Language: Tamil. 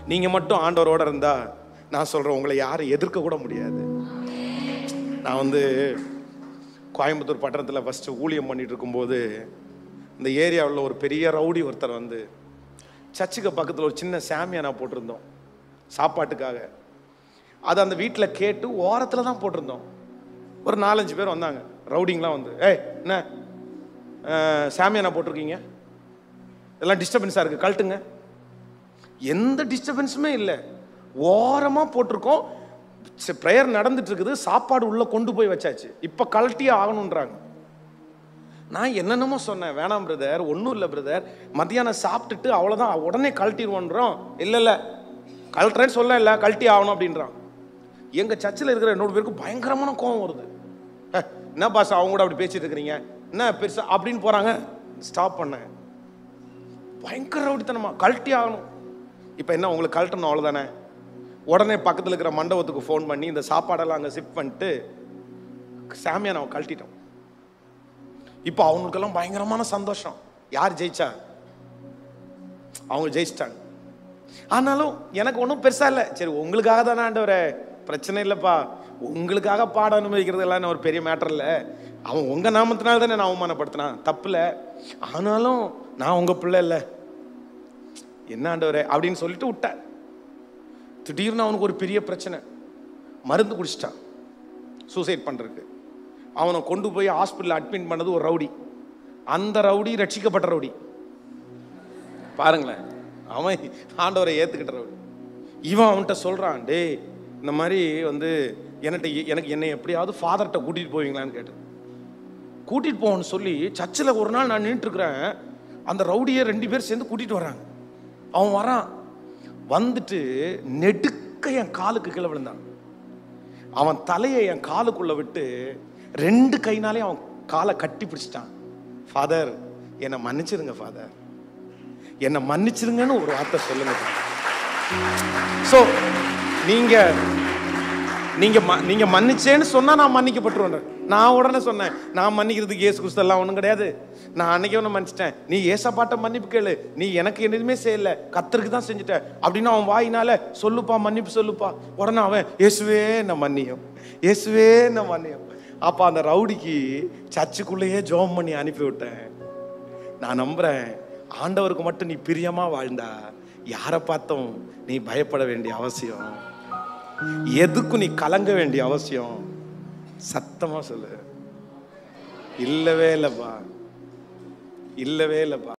நீங்க மட்டும் ஆண்டவரோட இருந்தா நான் சொல்றேன் உங்களை யாரும் எதிர்க்க கூட முடியாது நான் வந்து கோயம்புத்தூர் பட்டணத்தில் ஃபஸ்ட்டு ஊழியம் பண்ணிட்டு இருக்கும்போது இந்த ஏரியாவில் ஒரு பெரிய ரவுடி ஒருத்தர் வந்து சர்ச்சுக்கு பக்கத்தில் ஒரு சின்ன சாமியானா போட்டிருந்தோம் சாப்பாட்டுக்காக அது அந்த வீட்டில் கேட்டு ஓரத்தில் தான் போட்டிருந்தோம் ஒரு நாலஞ்சு பேர் வந்தாங்க ரவுடிங்லாம் வந்து ஏய் என்ன அஹ், சாமியானா போட்டிருக்கீங்க இதெல்லாம் டிஸ்டர்பன்ஸாக இருக்குது கழட்டுங்க எந்த டிஸ்டர்பன்ஸுமே இல்லை ஓரமாக போட்டிருக்கோம் ப்ரேயர் நடந்துட்டு இருக்குது சாப்பாடு உள்ளே கொண்டு போய் வச்சாச்சு இப்போ கழட்டியே ஆகணுன்றாங்க நான் என்னென்னமோ சொன்னேன் வேணாம் பிரதர் ஒன்றும் இல்லை பிரதர் மத்தியானம் சாப்பிட்டுட்டு அவ்வளோதான் உடனே கழட்டிடுவோன்றோம் இல்லை இல்லை கழட்டுறேன்னு சொல்ல இல்லை கழட்டி ஆகணும் அப்படின்றான் எங்கள் சர்ச்சில் இருக்கிற என்னோட பேருக்கு பயங்கரமான கோவம் வருது "ஹே, என்ன பாஸ் அவங்க கூட அப்படி பேசிட்டு இருக்கிறீங்க என்ன பெருசா அப்படின்னு போகிறாங்க ஸ்டாப் பண்ணேன் பயங்கர ரவுடித்தனமா கழட்டி ஆகணும் இப்போ என்ன உங்களுக்கு கழட்டணும் அவ்வளோதானே உடனே பக்கத்தில் இருக்கிற மண்டபத்துக்கு ஃபோன் பண்ணி இந்த சாப்பாடெல்லாம் அங்கே ஷிஃப்ட் பண்ணிட்டு சாமியான் அவன் கழட்டிட்டோம் இப்போ அவங்களுக்கெல்லாம் பயங்கரமான சந்தோஷம் யார் ஜெயிச்சா அவங்க ஜெயிச்சிட்டாங்க ஆனாலும் எனக்கு ஒன்றும் பெருசா இல்லை சரி உங்களுக்காக தானே ஆண்டவரே பிரச்சனை இல்லைப்பா உங்களுக்காக பாட அனுமதிக்கிறது எல்லாம் ஒரு பெரிய மேட்டர் இல்லை அவன் உங்க நாமத்தினால தானே நான் அவமானப்படுத்தினான் தப்புல ஆனாலும் நான் உங்க பிள்ளை இல்லை என்ன ஆண்டவரே அப்படின்னு சொல்லிட்டு விட்டேன் திடீர்னு அவனுக்கு ஒரு பெரிய பிரச்சனை மருந்து குடிச்சிட்டான் சூசைட் பண்றதுக்கு அவனை கொண்டு போய் ஹாஸ்பிட்டல் அட்மிட் பண்ணது ஒரு ரவுடி அந்த ரவுடி ரட்சிக்கப்பட்ட ரவுடி பாருங்களேன் அவன் ஆண்டவரை ஏத்துக்கிட்ட ரவுடி இவன் அவன்கிட்ட சொல்றான் டேய் இந்த மாதிரி வந்து என்கிட்ட எனக்கு என்னை எப்படியாவது ஃபாதர்கிட்ட கூட்டிட்டு போவீங்களான்னு கேட்டேன் கூட்டிட்டு போவோன்னு சொல்லி சர்ச்சில் ஒரு நாள் நான் நின்றுட்டு இருக்கிறேன் அந்த ரவுடியை ரெண்டு பேர் சேர்ந்து கூட்டிட்டு வராங்க அவன் வரான் வந்துட்டு நெடுக்க என் காலுக்கு கீழே விழுந்தான் அவன் தலையை என் காலுக்குள்ள விட்டு ரெண்டு கைனாலே அவன் காலை கட்டி பிடிச்சிட்டான் ஃபாதர் என்னை மன்னிச்சிருங்க ஃபாதர் என்னை மன்னிச்சிருங்கன்னு ஒரு வார்த்தை சொல்லுங்க ஸோ நீங்க நீங்க ம- நீங்க மன்னிச்சேன்னு சொன்னா நான் மன்னிக்கப்பட்டுருவேன் நான் உடனே சொன்னேன் நான் மன்னிக்கிறதுக்கு ஏசு கிறிஸ்தெல்லாம் ஒன்றும் கிடையாது நான் அன்னைக்கே ஒன்று மன்னிச்சிட்டேன் நீ ஏசப்பாட்ட மன்னிப்பு கேளு நீ எனக்கு எதுவுமே செய்யல கத்தருக்கு தான் செஞ்சுட்ட அப்படின்னு அவன் வாயினால சொல்லுப்பா மன்னிப்பு சொல்லுப்பா உடனே அவன் இயேசுவே என்ன மன்னியும் இயேசுவே என்ன மன்னியும் அப்ப அந்த ரவுடிக்கு சர்ச்சுக்குள்ளேயே ஜோம் பண்ணி அனுப்பி விட்டேன் நான் நம்புறேன் ஆண்டவருக்கு மட்டும் நீ பிரியமா வாழ்ந்தா யாரை பார்த்தும் நீ பயப்பட வேண்டிய அவசியம் எதுக்கும் நீ கலங்க வேண்டிய அவசியம் சத்தமா சொல்லு இல்லவே இல்லப்பா இல்லவே இல்லப்பா